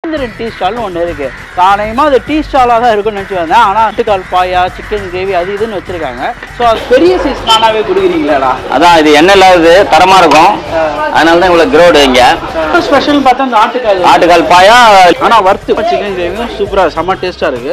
Mahendran tea ஸ்டால்னு ஒன்று இருக்கு தானயமாக அது டீ ஸ்டாலாக தான் இருக்கும்னு நினச்சி வந்தேன் ஆனால் ஆட்டுக்கால் பாயா சிக்கன் கிரேவி அது இதுன்னு வச்சிருக்காங்க ஸோ அது பெரிய சைஸ் நானாவே கொடுக்குறீங்களாடா அதான் இது எண்ணெய் இல்லாதது தரமாக இருக்கும் அதனால தான் இவ்வளோ கிரௌடு இங்கே ஸ்பெஷல் பார்த்தா அந்த ஆட்டுக்கால் ஆட்டுக்கால் பாயா ஆனால் வறுத்து சிக்கன் கிரேவியும் சூப்பராக செம்ம டேஸ்ட்டாக இருக்கு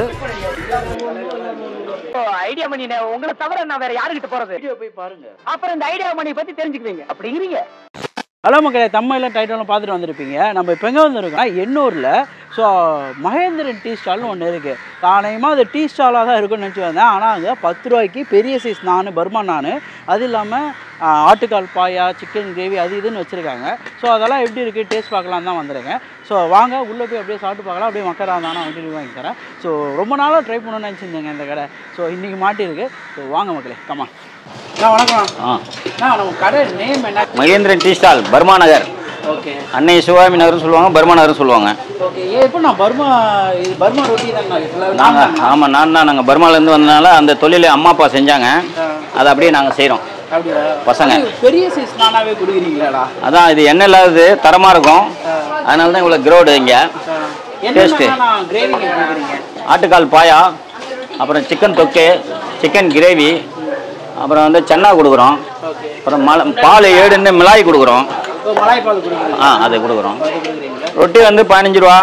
ஐடியா மணி உங்களை தவிர நான் வேற யாருக்கிட்ட போறது வீடியோ போய் பாருங்க அப்புறம் இந்த ஐடியா மணி பத்தி தெரிஞ்சுக்குவீங்க அப்படிங்கிறீங்க ஹலோ மக்களே தமிழில் டைட்டிலும் பார்த்துட்டு வந்திருப்பீங்க நம்ம இப்போ எங்கே வந்திருக்கோம் எண்ணூரில் ஸோ மகேந்திரன் டீ ஸ்டால்னு ஒன்று இருக்குது தானயமாக அது டீ ஸ்டாலாக தான் இருக்கும்னு நினச்சி வந்தேன் ஆனால் அங்கே பத்து ரூபாய்க்கு பெரிய சைஸ் நான் பர்மா நான் அது இல்லாமல் ஆட்டுக்கால் பாயா சிக்கன் கிரேவி அது இதுன்னு வச்சுருக்காங்க ஸோ அதெல்லாம் எப்படி இருக்குது டேஸ்ட் பார்க்கலாம் தான் வந்திருக்கேன் ஸோ வாங்க உள்ளே போய் அப்படியே சாப்பிட்டு பார்க்கலாம் அப்படியே மக்கள் இருந்தானா வந்து வாங்கி தரேன் ஸோ ரொம்ப நாளாக ட்ரை பண்ணணும்னு நினச்சிருந்தேங்க இந்த கடை ஸோ இன்றைக்கி மாட்டியிருக்கு ஸோ வாங்க மக்களே கமா அண்ணா வணக்கம் ஆ அண்ணா நம்ம கடை நேம் என்ன Mahendran tea stall Burma Nagar okay அன்னை சிவாமி நகர்னு சொல்லுவாங்க பர்மா நகர்னு சொல்லுவாங்க ஓகே ஏ இப்போ நான் பர்மா இது பர்மா ரொட்டி தான் நாங்கள் ஆமாம் நான் தான் நாங்கள் பர்மாலேருந்து வந்தனால அந்த தொழிலை அம்மா அப்பா செஞ்சாங்க அதை அப்படியே நாங்கள் செய்கிறோம் அப்படியா பசங்க. அது பெரிய சைஸ் நானாவே கொடுக்குறீங்களாடா அதான் இது எண்ணெய் இல்லாதது தரமாக இருக்கும் அதனால தான் இவ்வளோ கிரௌடு இங்கே Taste. என்ன கிரேவி கொடுக்குறீங்க ஆட்டுக்கால் பாயா அப்புறம் சிக்கன் தொக்கு சிக்கன் கிரேவி அப்புறம் வந்து சென்னா கொடுக்குறோம் ஓகே அப்புறம் மலை பால் ஏடுன்னு மிளாய் கொடுக்குறோம் இப்போ மலாய் பால் கொடுக்குறீங்க ஆ அது கொடுக்குறோம் அது கொடுக்குறீங்களா ரொட்டி வந்து பதினஞ்சு ரூபா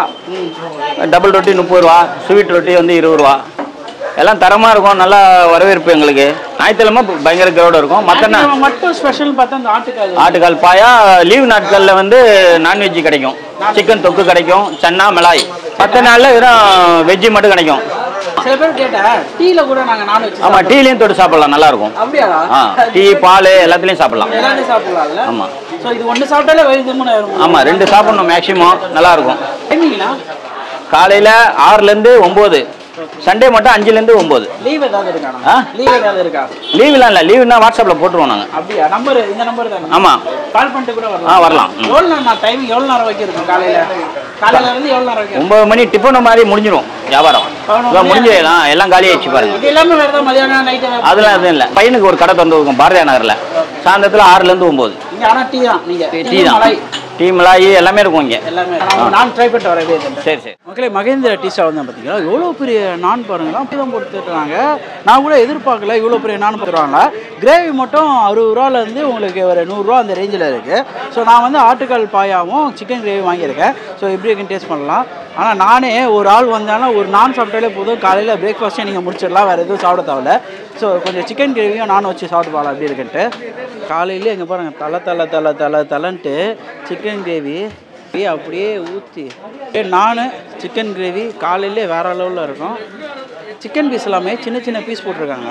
டபுள் ரொட்டி முப்பது ரூபா ஸ்வீட் ரொட்டி வந்து இருபது ரூபா எல்லாம் தரமாக இருக்கும் நல்லா வரவேற்பு எங்களுக்கு ஞாயிற்றுக்கிழமை பயங்கர கிரௌடாக இருக்கும் மற்ற நா நம்ம மட்டும் ஸ்பெஷல் பார்த்தா அந்த ஆட்டுக்கால் ஆட்டுக்கால் பாயா லீவ் நாட்களில் வந்து நான்வெஜ் கிடைக்கும் சிக்கன் தொக்கு கிடைக்கும் சன்னா மிளாய் மற்ற நாளில் வெறும் வெஜ்ஜு மட்டும் கிடைக்கும் சில பேர் கேட்டேன் டீல கூட நாங்கள் நான் வச்சு ஆமாம் டீலையும் தொட்டு சாப்பிடலாம் நல்லா இருக்கும் அப்படியாடா ஆ டீ பால் எல்லாத்துலேயும் சாப்பிடலாம் எல்லாமே சாப்பிடலாம்ல ஆமாம் ஸோ இது ஒன்று சாப்பிட்டாலே வயிறு திரும்ப ஆயிரும் ஆமாம் ரெண்டு சாப்பிடணும் மேக்ஸிமம் நல்லா இருக்கும் டைமிங்னா காலையில் ஆறுலேருந்து ஒம்பது சண்டே மட்டும் அஞ்சுலேருந்து ஒம்பது லீவ் ஏதாவது இருக்காண்ணா ஆ? லீவ் ஏதாவது இருக்கா லீவுலாம் இல்லை லீவுனா வாட்ஸ்அப்பில் போட்டுருவோம் நாங்கள் அப்படியா நம்பர் இந்த நம்பர் தானே ஆமாம் கால் பண்ணிட்டு கூட வரலாம் ஆ வரலாம் ம். எவ்வளோ நேரம் டைமிங் எவ்வளோ நேரம் வரைக்கும் இருக்கும் காலையில காலையில இருந்து எவ்வளோ நேரம் வரைக்கும் ஒம்பது மணி டிஃபன் மாதிரி முடிஞ்சிடும் வியாபாரம் பதினொரு இதான் மணி முடிஞ்சிடலாம் எல்லாம் காலியாகிடுச்சு பாருங்க இது எல்லாமே வேறு ஏதாவது மதியானம் நைட்டு அதெல்லாம் எதுவும் இல்லை பையனுக்கு ஒரு கடை திறந்து இருக்கும் பாரதியா நகரில் சாயந்தரத்தில் ஆறுலேருந்து ஒம்பது இங்கே ஆனால் டீ தான் நீங்கள் டீ தான் மலை டீ மிளாயி எல்லாமே இருக்கும் இங்கே எல்லாமே நான் நான் ட்ரை பண்ணிட்டு வரேன் இதே இதுல. சரி சரி மக்களே மகேந்திர டீ ஸ்டால் வந்து பார்த்தீங்களா எவ்வளோ பெரிய நான் பாருங்களா அப்படி தான் போட்டுருக்காங்க நான் கூட எதிர்பார்க்கல இவ்வளோ பெரிய நான் போட்டுருவாங்க கிரேவி மட்டும் அறுபது ரூபாலேருந்து உங்களுக்கு ஒரு நூறுரூவா அந்த ரேஞ்சில் இருக்குது ஸோ நான் வந்து ஆட்டுக்கால் பாயாவும் சிக்கன் கிரேவி வாங்கியிருக்கேன் ஸோ எப்படி இருக்குன்னு டேஸ்ட் பண்ணலாம் ஆனால் நானே ஒரு ஆள் வந்தாலும் ஒரு நான் சாப்பிட்டாலே போதும் காலையில் பிரேக்ஃபாஸ்ட்டே நீங்கள் முடிச்சிடலாம் வேறு எதுவும் சாப்பிட தேவையில்ல ஸோ கொஞ்சம் சிக்கன் கிரேவியும் நான் வச்சு சாப்பிட்டு போகலாம் அப்படி இருக்குன்ட்டு காலையிலே இங்கே பாருங்கள் தலை தலை தலை தலை தலைன்ட்டு சிக்கன் கிரேவி அப்படியே அப்படியே ஊற்றி நான் சிக்கன் கிரேவி காலையிலே வேற லெவலில் இருக்கும் சிக்கன் பீஸ் எல்லாமே சின்ன சின்ன பீஸ் போட்டிருக்காங்க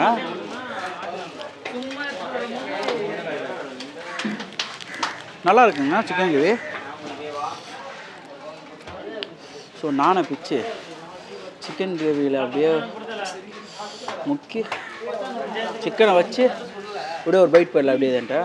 நல்லா இருக்குங்க சிக்கன் கிரேவி ஸோ நானை பிச்சு சிக்கன் கிரேவியில் அப்படியே முக்கி சிக்கனை வச்சு அப்படியே ஒரு பைட் போயிடல அப்படியே இதுன்ட்டு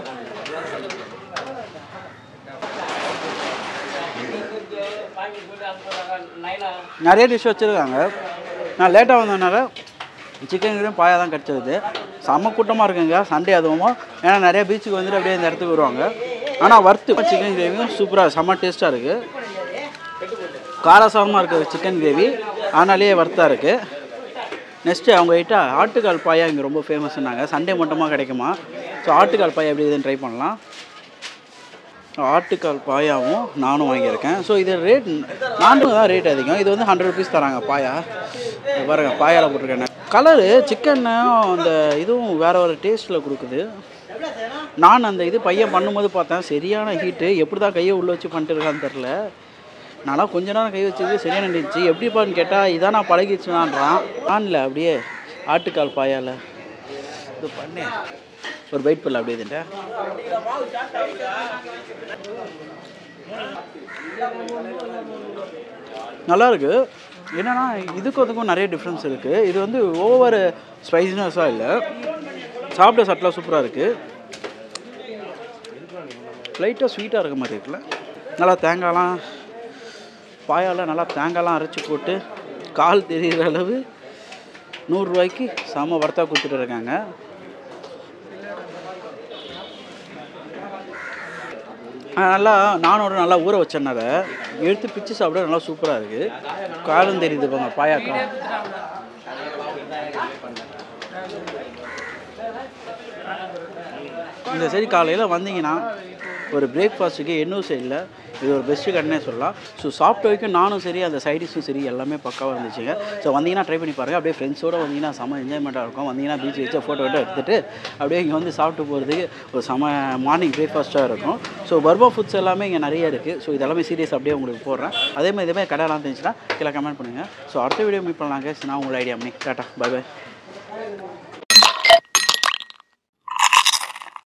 நிறைய டிஷ் வச்சுருக்காங்க நான் லேட்டாக வந்ததுனால சிக்கன் கிரேவி பாயா தான் கிடச்சிருது செம்ம கூட்டமாக இருக்குங்க சண்டே அதுவும் ஏன்னா நிறைய பீச்சுக்கு வந்துட்டு அப்படியே இந்த இடத்துக்கு வருவாங்க ஆனால் வறுத்து சிக்கன் கிரேவியும் சூப்பராக செம்ம டேஸ்ட்டாக இருக்குது காரசாரமாக இருக்குது சிக்கன் கிரேவி ஆனாலே வறுத்தா இருக்குது நெக்ஸ்ட்டு அவங்க கிட்ட ஆட்டுக்கால் பாயா இங்கே ரொம்ப ஃபேமஸ்னாங்க சண்டே மட்டுமா கிடைக்குமா ஸோ ஆட்டுக்கால் பாயா எப்படி இதுன்னு ட்ரை பண்ணலாம் ஆட்டுக்கால் பாயாவும் நானும் வாங்கியிருக்கேன் ஸோ இது ரேட் நானும் தான் ரேட் அதிகம் இது வந்து ஹண்ட்ரட் ருபீஸ் தராங்க பாயா இது பாருங்க பாயால போட்டிருக்கேன் கலரு சிக்கனும் அந்த இதுவும் வேற ஒரு டேஸ்ட்டில் கொடுக்குது நான் அந்த இது பையன் பண்ணும்போது பார்த்தேன் சரியான ஹீட்டு எப்படி தான் கையை உள்ளே வச்சு பண்ணிட்டு இருக்கான்னு தெரில நான்லாம் கொஞ்ச நேரம் கை வச்சது சரியான இருந்துச்சு எப்படிப்பான்னு கேட்டால் இதான் நான் பழகிடுச்சுனான்றான் ஆன்ல அப்படியே ஆட்டுக்கால் பாயால இது பண்ணு ஒரு பைட் பண்ணல அப்படியே இதுன்ட்டு நல்லா இருக்கு என்னன்னா இதுக்கும் அதுக்கும் நிறைய டிஃப்ரென்ஸ் இருக்குது இது வந்து ஓவர் ஸ்பைசினஸாக இல்லை சாப்பிட சட்டலாம் சூப்பராக இருக்குது லைட்டாக ஸ்வீட்டாக இருக்க மாதிரி இருக்குல்ல நல்லா தேங்காய்லாம் பாயால் நல்லா தேங்காய்லாம் அரைச்சி போட்டு கால் தெரிகிற அளவு நூறுரூவாய்க்கு செம வர்த்தா கொடுத்துட்டு இருக்காங்க நல்லா நானோட நல்லா ஊற வச்சனால எடுத்து பிச்சு சாப்பிட நல்லா சூப்பராக இருக்குது காலம் தெரியுது பாங்க பாயாக்கா இந்த சைடு காலையில் வந்தீங்கன்னா ஒரு பிரேக்ஃபாஸ்ட்டுக்கு எண்ணூர் சைடில் இது ஒரு பெஸ்ட்டு கடைனே சொல்லலாம் ஸோ சாப்பிட்ட வரைக்கும் நானும் சரி அந்த சைடிஷும் சரி எல்லாமே பக்காவாக இருந்துச்சுங்க ஸோ வந்தீங்கன்னா ட்ரை பண்ணி பாருங்கள் அப்படியே ஃப்ரெண்ட்ஸோடு வந்தீங்கன்னா செம்ம என்ஜாய்மெண்ட்டாக இருக்கும் வந்தீங்கன்னா பீச் வச்சு ஃபோட்டோ விட்டு எடுத்துகிட்டு அப்படியே இங்கே வந்து சாப்பிட்டு போகிறதுக்கு ஒரு செம்ம மார்னிங் பிரேக்ஃபாஸ்ட்டாக இருக்கும் ஸோ பர்மா ஃபுட்ஸ் எல்லாமே இங்கே நிறைய இருக்குது ஸோ இதெல்லாமே சீரியஸ் அப்படியே உங்களுக்கு போடுறேன் அதே மாதிரி இதே மாதிரி கடையெல்லாம் தெரிஞ்சுன்னா கீழே கமெண்ட் பண்ணுங்கள் ஸோ அடுத்த வீடியோ மீட் பண்ணலாங்க நான் உங்களை ஐடியா பண்ணி டாட்டா பை பை